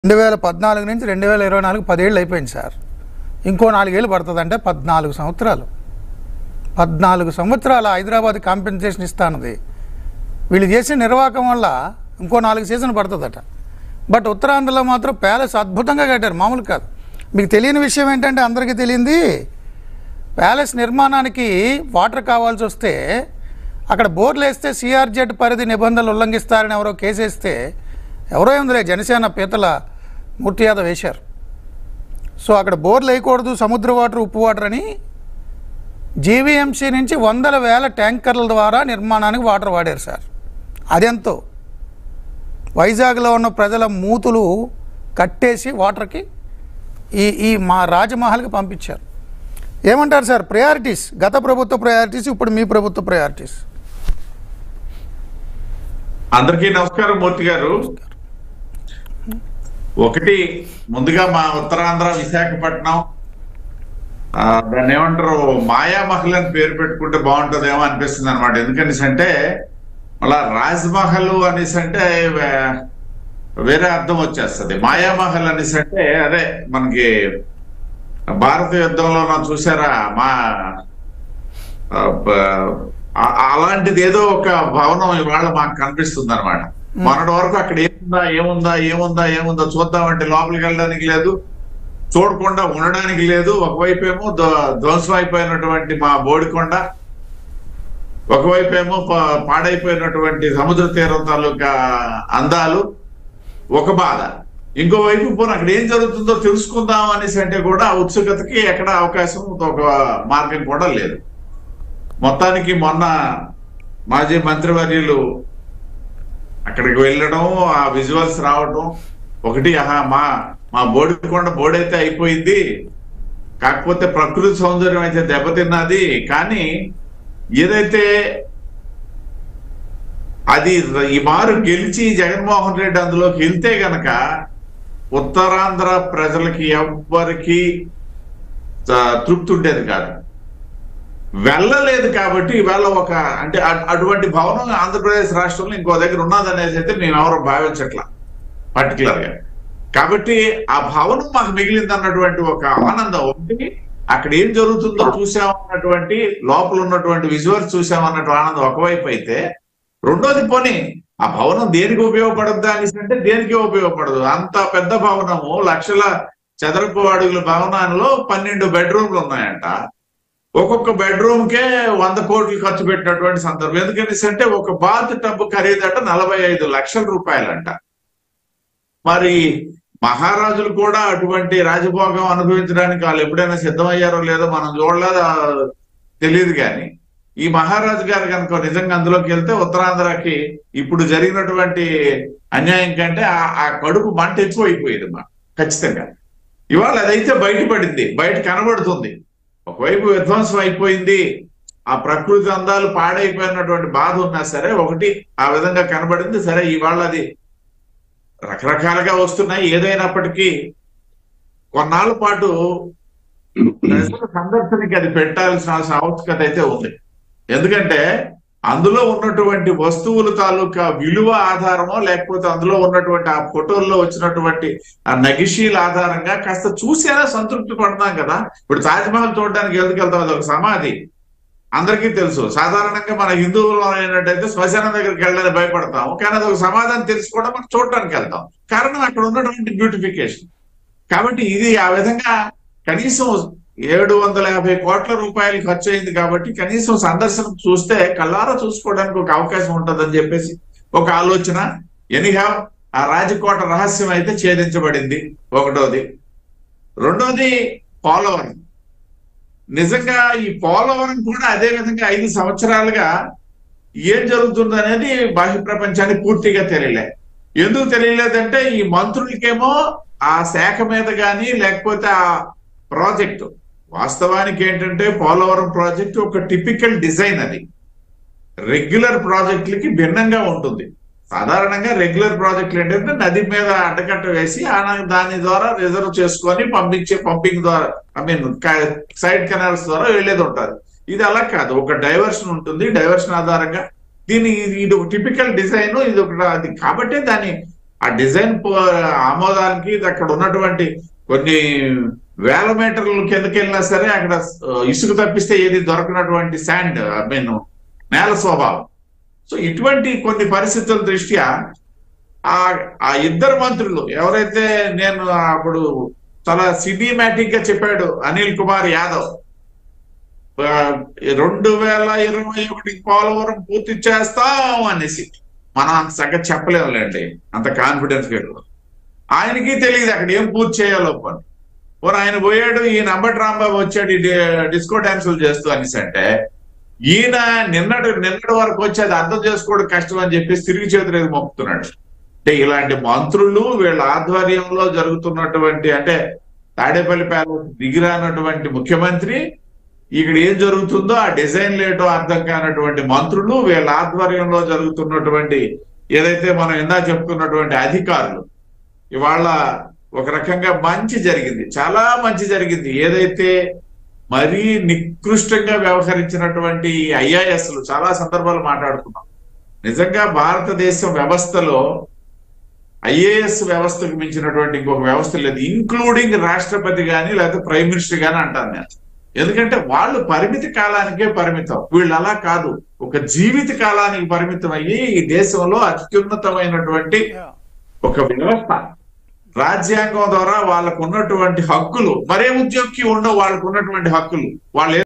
రెండు వేల పద్నాలుగు నుంచి రెండు వేల ఇరవై నాలుగు పదేళ్ళు అయిపోయింది సార్ ఇంకో నాలుగేళ్ళు పడుతుందంటే పద్నాలుగు సంవత్సరాలు పద్నాలుగు సంవత్సరాల హైదరాబాద్ కాంపెన్సేషన్ ఇస్తానది వీళ్ళు చేసిన నిర్వాహకం వల్ల ఇంకో నాలుగు సీజన్ పడుతుందట బట్ ఉత్తరాంధ్రలో మాత్రం ప్యాలెస్ అద్భుతంగా కట్టారు మామూలు కాదు మీకు తెలియని విషయం ఏంటంటే అందరికీ తెలియంది ప్యాలెస్ నిర్మాణానికి వాటర్ కావాల్సి వస్తే అక్కడ బోర్లు వేస్తే సిఆర్జెడ్ పరిధి నిబంధనలు ఉల్లంఘిస్తారని ఎవరో కేసేస్తే ఎవరో ఏందిలే జనసేన పీతల మూర్తి యాదవ్ వేశారు సో అక్కడ బోర్లు వేయకూడదు సముద్ర వాటర్ ఉప్పు వాటర్ అని జీవీఎంసీ నుంచి వందల వేల ట్యాంకర్ల ద్వారా నిర్మాణానికి వాటర్ వాడారు సార్ అదెంతో వైజాగ్లో ఉన్న ప్రజల మూతులు కట్టేసి వాటర్కి ఈ ఈ మా రాజమహల్కి పంపించారు ఏమంటారు సార్ ప్రయారిటీస్ గత ప్రభుత్వ ప్రయారిటీస్ ఇప్పుడు మీ ప్రభుత్వ ప్రయారిటీస్ అందరికీ నమస్కారం మూర్తి గారు ఒకటి ముందుగా మా ఉత్తరాంధ్ర విశాఖపట్నం ఆ, దాన్ని ఏమంటారు మాయామహల్ అని పేరు పెట్టుకుంటే బాగుంటుందేమో అనిపిస్తుంది అనమాట ఎందుకనేసి అంటే మళ్ళా రాజ్మహల్ అనేసి అంటే వే- వేరే అర్థం వచ్చేస్తుంది మాయామహల్ అనేసి అంటే అదే మనకి భారత యుద్ధంలో మనం చూసారా మా ఆ, బ- ఆ- అలాంటిది ఏదో ఒక భవనం ఇవాళ మాకు కనిపిస్తుంది అనమాట మొన్నటి వరకు అక్కడ ఏముందా ఏముందా ఏముందా ఏముందా చూద్దామంటే లోపలికి వెళ్ళడానికి లేదు చూడకుండా ఉండడానికి లేదు ఒకవైపు ఏమో ధ్వ- ధ్వంసం అయిపోయినటువంటి మా బోడికొండ ఒకవైపు ఏమో ప- పాడైపోయినటువంటి సముద్ర తీరం తాలూకా అందాలు ఒక బాధ ఇంకోవైపు పోనీ అక్కడ ఏం జరుగుతుందో తెలుసుకుందాం అనేసి అంటే కూడా ఆ ఉత్సుకతకి ఎక్కడ అవకాశం ఒక మార్గం కూడా లేదు మొత్తానికి మొన్న మాజీ మంత్రివర్యులు అక్కడికి వెళ్ళడం ఆ విజువల్స్ రావడం ఒకటి ఆహా మా మా బోడికొండ బోడైతే అయిపోయింది కాకపోతే ప్రకృతి సౌందర్యం అయితే దెబ్బతిన్నది కానీ ఏదైతే అది ఈ మారు గెలిచి జగన్మోహన్ రెడ్డి అందులోకి వెళ్తే గనక ఉత్తరాంధ్ర ప్రజలకి ఎవ్వరికి ఆ, తృప్తి ఉండేది కాదు వెళ్ళలేదు కాబట్టి ఇవాళ ఒక అంటే అ- అటువంటి భవనం ఆంధ్రప్రదేశ్ రాష్ట్రంలో ఇంకో దగ్గర ఉన్నదనేది అయితే మేము ఎవరు భావించట్లా పర్టికులర్ గా కాబట్టి ఆ భవనం మాకు మిగిలింది అన్నటువంటి ఒక ఆనందం ఒకటి అక్కడ ఏం జరుగుతుందో చూసామన్నటువంటి లోపల ఉన్నటువంటి విజువల్స్ చూసామన్నట్టు ఆనందం ఒకవైపు అయితే రెండోది పోనీ ఆ భవనం దేనికి ఉపయోగపడద్దా అనేసి అంటే దేనికి ఉపయోగపడదు అంత పెద్ద భవనము లక్షల చదరపు అడుగుల భవనంలో పన్నెండు బెడ్రూమ్లు ఉన్నాయంట ఒక్కొక్క బెడ్రూమ్ కే వంద కోట్లు ఖర్చు పెట్టినటువంటి సందర్భం ఎందుకనేసి అంటే ఒక బాత్ టబ్ ఖరీదట నలభై ఐదు లక్షల రూపాయలంట మరి మహారాజులు కూడా అటువంటి రాజభోగం అనుభవించడానికి వాళ్ళు ఎప్పుడైనా సిద్ధమయ్యారో లేదో మనం చూడలేదు ఆ, తెలియదు కానీ ఈ మహారాజు గారు కనుక నిజంగా అందులోకి వెళ్తే ఉత్తరాంధ్రకి ఇప్పుడు జరిగినటువంటి అన్యాయం కంటే ఆ- ఆ కడుపు మంట ఎక్కువైపోయేది మా ఖచ్చితంగా ఇవాళ అదైతే బయటపడింది బయట కనబడుతుంది ఒకవైపు విధ్వంసం అయిపోయింది ఆ ప్రకృతి అందాలు పాడైపోయినటువంటి బాధ ఉన్నా సరే ఒకటి ఆ విధంగా కనబడింది సరే ఇవాళ అది రకరకాలుగా వస్తున్నాయి ఏదైనప్పటికీ కొన్నాళ్ళ పాటు ప్రజల సందర్శనకి అది పెట్టాల్సిన ఆవశ్యకత అయితే ఉంది ఎందుకంటే అందులో ఉన్నటువంటి వస్తువుల తాలూకా విలువ ఆధారమో లేకపోతే అందులో ఉన్నటువంటి ఆ ఫోటోల్లో వచ్చినటువంటి ఆ నగిషీల ఆధారంగా కాస్త చూసేలా సంతృప్తి పడతాం కదా ఇప్పుడు తాజ్మహల్ చూడడానికి ఎందుకు వెళ్తాం అది ఒక సమాధి అందరికీ తెలుసు సాధారణంగా మన హిందువులు అయినట్టయితే శ్మశానం దగ్గరికి వెళ్ళడానికి భయపడతాము కానీ అది ఒక సమాధానం తెలిసి కూడా మనం చూడడానికి వెళ్తాం కారణం అక్కడ ఉన్నటువంటి బ్యూటిఫికేషన్ కాబట్టి ఇది ఆ విధంగా కనీసం ఏడు వందల యాభై కోట్ల రూపాయలు ఖర్చు అయింది కాబట్టి కనీసం సందర్శనం చూస్తే కళ్ళారా చూసుకోవడానికి ఒక అవకాశం ఉంటుందని చెప్పేసి ఒక ఆలోచన ఎనీహావ్ ఆ రాజకోట రహస్యం అయితే ఛేదించబడింది ఒకటోది రెండోది పోలవరం నిజంగా ఈ పోలవరం కూడా అదే విధంగా ఐదు సంవత్సరాలుగా ఏం జరుగుతుంది అనేది బాహ్య ప్రపంచానికి పూర్తిగా తెలియలే ఎందుకు తెలియలేదంటే ఈ మంత్రులకేమో ఆ శాఖ మీద కానీ లేకపోతే ఆ ప్రాజెక్టు వాస్తవానికి ఏంటంటే పోలవరం ప్రాజెక్టు ఒక టిపికల్ డిజైన్ అది రెగ్యులర్ ప్రాజెక్టులకి భిన్నంగా ఉంటుంది సాధారణంగా రెగ్యులర్ ప్రాజెక్టులు ఏంటంటే నది మీద అడ్డకట్ట వేసి ఆ న- దాని ద్వారా రిజర్వ్ చేసుకొని పంపించే పంపింగ్ ద్వారా ఐ మీన్ సైడ్ కెనాల్స్ ద్వారా వెళ్ళేది ఉంటుంది ఇది అలా కాదు ఒక డైవర్షన్ ఉంటుంది డైవర్షన్ ఆధారంగా దీని ఇది ఇది ఒక టిపికల్ డిజైన్ ఇది ఒక అది కాబట్టే దాని ఆ డిజైన్ పో- ఆమోదానికి అక్కడ ఉన్నటువంటి కొన్ని వేల మీటర్లు కిందకి వెళ్ళినా సరే అక్కడ ఆ, ఇసుక తప్పిస్తే ఏది దొరకనటువంటి శాండ్ ఐ మీన్ నేల స్వభావం సో ఇటువంటి కొన్ని పరిస్థితుల దృష్ట్యా ఆ ఆ ఇద్దరు మంత్రులు ఎవరైతే నేను అప్పుడు చాలా సినిమాటిక్ గా చెప్పాడు అనిల్ కుమార్ యాదవ్ ఆ, రెండు వేల ఇరవై ఒకటి పోలవరం పూర్తి చేస్తాం అనేసి మనం అంత సంగతి చెప్పలేములేండి అంత కాన్ఫిడెన్స్ ఫీల్ ఆయనకి తెలియదు అక్కడ ఏం పూర్తి చేయాలో పని పోనీ ఆయన పోయాడు ఈ నంబటి రాంబాబు వచ్చాడు ఈ డి- డిస్కో డాన్సులు చేస్తూ అనేసి అంటే ఈయన నిన్నటి నిన్నటి వరకు వచ్చి అది అర్థం చేసుకోవడం కష్టం అని చెప్పేసి తిరిగి చేతులు ఏది మొక్కుతున్నాడు అంటే ఇలాంటి మంత్రులు వీళ్ళ ఆధ్వర్యంలో జరుగుతున్నటువంటి అంటే తాడేపల్లి ప్యాలెస్ దిగిరానటువంటి ముఖ్యమంత్రి ఇక్కడ ఏం జరుగుతుందో ఆ డిజైన్ లేటో అర్థం కానటువంటి మంత్రులు వీళ్ళ ఆధ్వర్యంలో జరుగుతున్నటువంటి ఏదైతే మనం ఇందా చెప్పుకున్నటువంటి అధికారులు ఇవాళ ఒక రకంగా మంచి జరిగింది చాలా మంచి జరిగింది ఏదైతే మరీ నికృష్టంగా వ్యవహరించినటువంటి ఐఆర్ఎస్లు చాలా సందర్భాలు మాట్లాడుకున్నాం నిజంగా భారతదేశం వ్యవస్థలో ఐఏఎస్ వ్యవస్థకు మించినటువంటి ఇంకొక వ్యవస్థ లేదు ఇంక్లూడింగ్ రాష్ట్రపతి గాని లేకపోతే ప్రైమ్ మినిస్టర్ గాని అంటాను నేను ఎందుకంటే వాళ్ళు పరిమితి కాలానికే పరిమితం వీళ్ళు అలా కాదు ఒక జీవిత కాలానికి పరిమితం అయ్యి ఈ దేశంలో అత్యున్నతమైనటువంటి ఒక వ్యవస్థ రాజ్యాంగం ద్వారా వాళ్ళకు ఉన్నటువంటి హక్కులు మరే ఉద్యోగికి ఉండవు వాళ్ళకు ఉన్నటువంటి హక్కులు వాళ్ళు